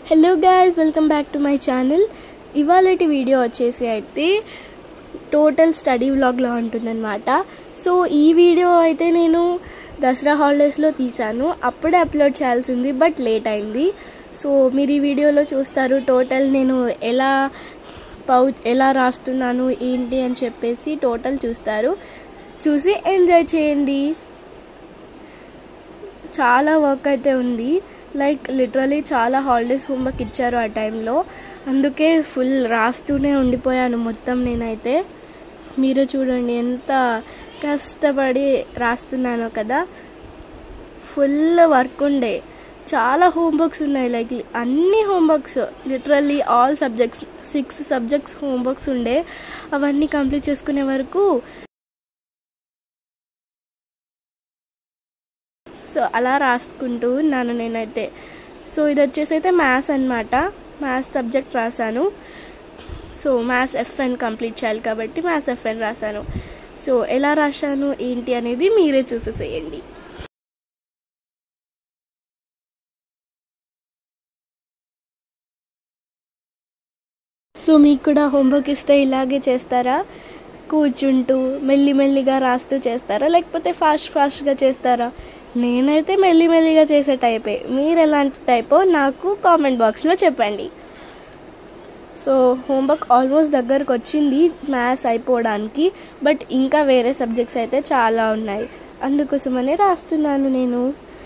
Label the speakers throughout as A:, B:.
A: hello guys welcome back to my channel ఇవాళటి video వచ్చేసి అయితే టోటల్ స్టడీ వ్లాగ్లా ఉంటుందన్నమాట సో ఈ వీడియో అయితే నేను దసరా హాలిడేస్లో తీశాను అప్పుడే అప్లోడ్ చేయాల్సింది బట్ లేట్ అయింది సో మీరు ఈ వీడియోలో చూస్తారు టోటల్ నేను ఎలా పౌ ఎలా రాస్తున్నాను ఏంటి అని చెప్పేసి టోటల్ చూస్తారు చూసి ఎంజాయ్ చేయండి చాలా వర్క్ అయితే ఉంది లైక్ లిటరలీ చాలా హాలిడేస్ హోంవర్క్ ఇచ్చారు ఆ టైంలో అందుకే ఫుల్ రాస్తూనే ఉండిపోయాను మొత్తం నేనైతే మీరే చూడండి ఎంత కష్టపడి రాస్తున్నానో కదా ఫుల్ వర్క్ ఉండే చాలా హోంవర్క్స్ ఉన్నాయి లైక్ అన్ని homeworks literally all subjects six subjects homeworks ఉండే అవన్నీ కంప్లీట్ చేసుకునే వరకు సో అలా రాసుకుంటూ ఉన్నాను నేనైతే సో ఇది వచ్చేసి అయితే మ్యాథ్స్ అనమాట మ్యాథ్స్ సబ్జెక్ట్ రాశాను సో మ్యాథ్స్ ఎఫ్ఎన్ కంప్లీట్ చేయాలి కాబట్టి మ్యాథ్స్ ఎఫ్ఎన్ రాశాను సో ఎలా రాశాను ఏంటి అనేది మీరే చూసేసేయండి సో మీకు కూడా హోంవర్క్ ఇస్తే ఇలాగే చేస్తారా కూర్చుంటూ మెల్లిమెల్లిగా రాస్తూ చేస్తారా లేకపోతే ఫాస్ట్ ఫాస్ట్గా చేస్తారా నేనైతే మెల్లిమెల్లిగా చేసే టైపే మీరు ఎలాంటి టైపో నాకు కామెంట్ బాక్స్లో చెప్పండి సో హోంవర్క్ ఆల్మోస్ట్ దగ్గరకు వచ్చింది మ్యాథ్స్ అయిపోవడానికి బట్ ఇంకా వేరే సబ్జెక్ట్స్ అయితే చాలా ఉన్నాయి అందుకోసమనే రాస్తున్నాను నేను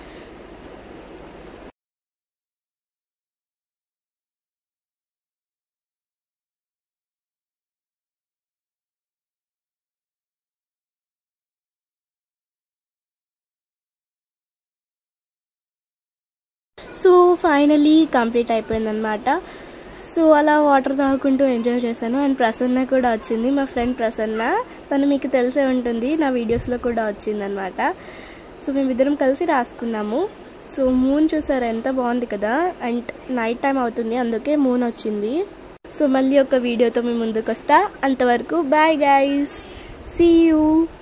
A: సో ఫైనలీ కంప్లీట్ అయిపోయిందనమాట సో అలా వాటర్ తాగుకుంటూ ఎంజాయ్ చేశాను అండ్ ప్రసన్న కూడా వచ్చింది మా ఫ్రెండ్ ప్రసన్న తను మీకు తెలిసే ఉంటుంది నా వీడియోస్లో కూడా వచ్చిందనమాట సో మేమిద్దరం కలిసి రాసుకున్నాము సో మూన్ చూసారు ఎంత బాగుంది కదా అండ్ నైట్ టైం అవుతుంది అందుకే మూన్ వచ్చింది సో మళ్ళీ ఒక వీడియోతో మేము ముందుకు వస్తా అంతవరకు బాయ్ గైస్ సీ యూ